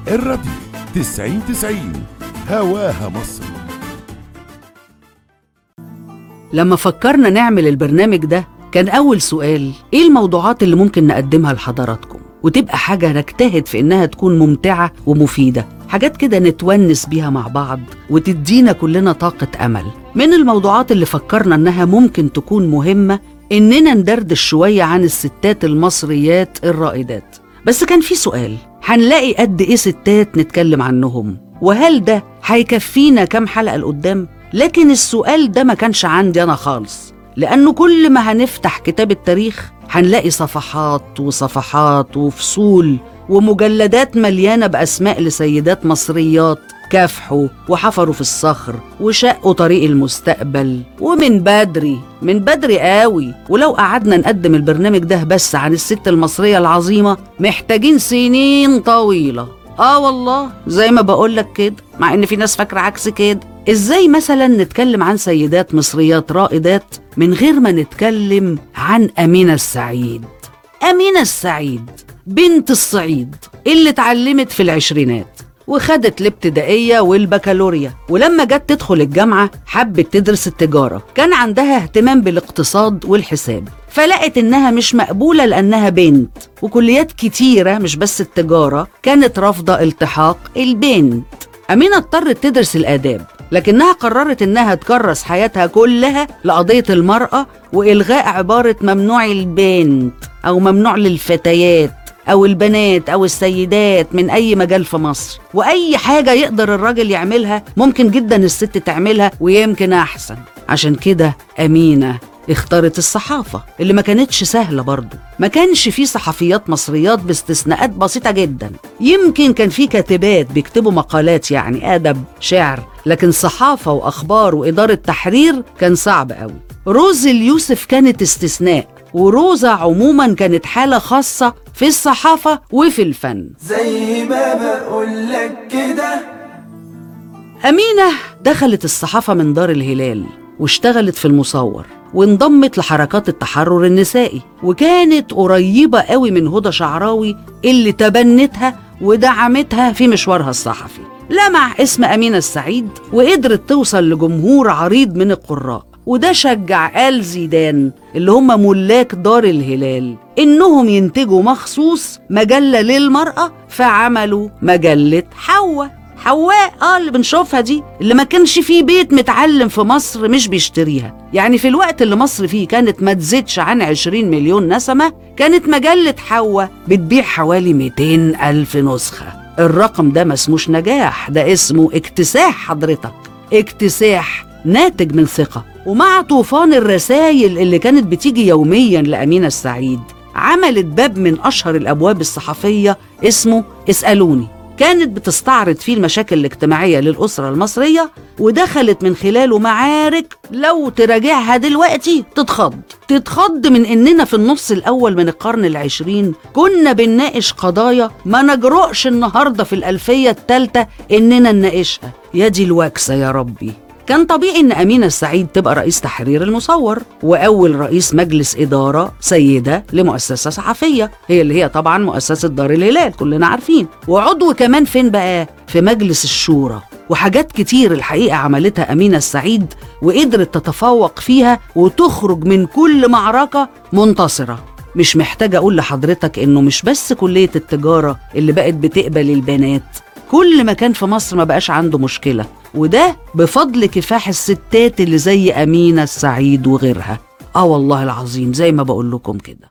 الراديو 90 90 هواها مصر لما فكرنا نعمل البرنامج ده كان أول سؤال إيه الموضوعات اللي ممكن نقدمها لحضراتكم وتبقى حاجة نجتهد في إنها تكون ممتعة ومفيدة حاجات كده نتونس بيها مع بعض وتدينا كلنا طاقة أمل من الموضوعات اللي فكرنا إنها ممكن تكون مهمة إننا ندردش شوية عن الستات المصريات الرائدات بس كان في سؤال هنلاقي قد إيه ستات نتكلم عنهم وهل ده هيكفينا كام حلقة لقدام؟ لكن السؤال ده ما كانش عندي أنا خالص لأنه كل ما هنفتح كتاب التاريخ هنلاقي صفحات وصفحات وفصول ومجلدات مليانة بأسماء لسيدات مصريات كافحوا وحفروا في الصخر وشقوا طريق المستقبل ومن بدري من بدري قوي ولو قعدنا نقدم البرنامج ده بس عن الست المصرية العظيمة محتاجين سنين طويلة اه والله زي ما بقولك كده مع ان في ناس فاكرة عكس كده ازاي مثلا نتكلم عن سيدات مصريات رائدات من غير ما نتكلم عن أمينة السعيد أمينة السعيد بنت الصعيد اللي اتعلمت في العشرينات وخدت الابتدائية والبكالوريا ولما جت تدخل الجامعة حبت تدرس التجارة كان عندها اهتمام بالاقتصاد والحساب فلقت إنها مش مقبولة لأنها بنت وكليات كتيرة مش بس التجارة كانت رافضة التحاق البنت أمينة اضطرت تدرس الآداب لكنها قررت إنها تكرس حياتها كلها لقضية المرأة وإلغاء عبارة ممنوع البنت أو ممنوع للفتيات أو البنات أو السيدات من أي مجال في مصر وأي حاجة يقدر الراجل يعملها ممكن جدا الست تعملها ويمكن أحسن عشان كده أمينة اختارت الصحافة اللي ما كانتش سهلة برضه ما كانش في صحفيات مصريات باستثناءات بسيطة جدا يمكن كان في كاتبات بيكتبوا مقالات يعني أدب شعر لكن صحافة وأخبار وإدارة تحرير كان صعب قوي روز اليوسف كانت استثناء وروزا عموما كانت حالة خاصة في الصحافة وفي الفن زي ما بقولك كده أمينة دخلت الصحافة من دار الهلال واشتغلت في المصور وانضمت لحركات التحرر النسائي وكانت قريبة قوي من هدى شعراوي اللي تبنتها ودعمتها في مشوارها الصحفي لمع اسم أمينة السعيد وقدرت توصل لجمهور عريض من القراء وده شجع آل زيدان اللي هم ملاك دار الهلال إنهم ينتجوا مخصوص مجلة للمرأة فعملوا مجلة حواء حواء اه اللي بنشوفها دي اللي ما كانش فيه بيت متعلم في مصر مش بيشتريها يعني في الوقت اللي مصر فيه كانت ما تزيدش عن 20 مليون نسمة كانت مجلة حواء بتبيع حوالي 200 ألف نسخة الرقم ده ما اسموش نجاح ده اسمه اكتساح حضرتك اكتساح ناتج من ثقة ومع طوفان الرسائل اللي كانت بتيجي يوميا لأمينة السعيد عملت باب من أشهر الأبواب الصحفية اسمه اسألوني كانت بتستعرض فيه المشاكل الاجتماعية للأسرة المصرية ودخلت من خلاله معارك لو تراجعها دلوقتي تتخض تتخض من إننا في النص الأول من القرن العشرين كنا بنناقش قضايا ما نجرؤش النهاردة في الألفية الثالثة إننا نناقشها يا دي الوكسة يا ربي كان طبيعي ان امينه السعيد تبقى رئيس تحرير المصور واول رئيس مجلس اداره سيده لمؤسسه صحفيه هي اللي هي طبعا مؤسسه دار الهلال كلنا عارفين وعضو كمان فين بقى في مجلس الشورى وحاجات كتير الحقيقه عملتها امينه السعيد وقدرت تتفوق فيها وتخرج من كل معركه منتصره مش محتاجه اقول لحضرتك انه مش بس كليه التجاره اللي بقت بتقبل البنات كل مكان في مصر ما بقاش عنده مشكلة وده بفضل كفاح الستات اللي زي أمينة السعيد وغيرها آه والله العظيم زي ما بقول لكم كده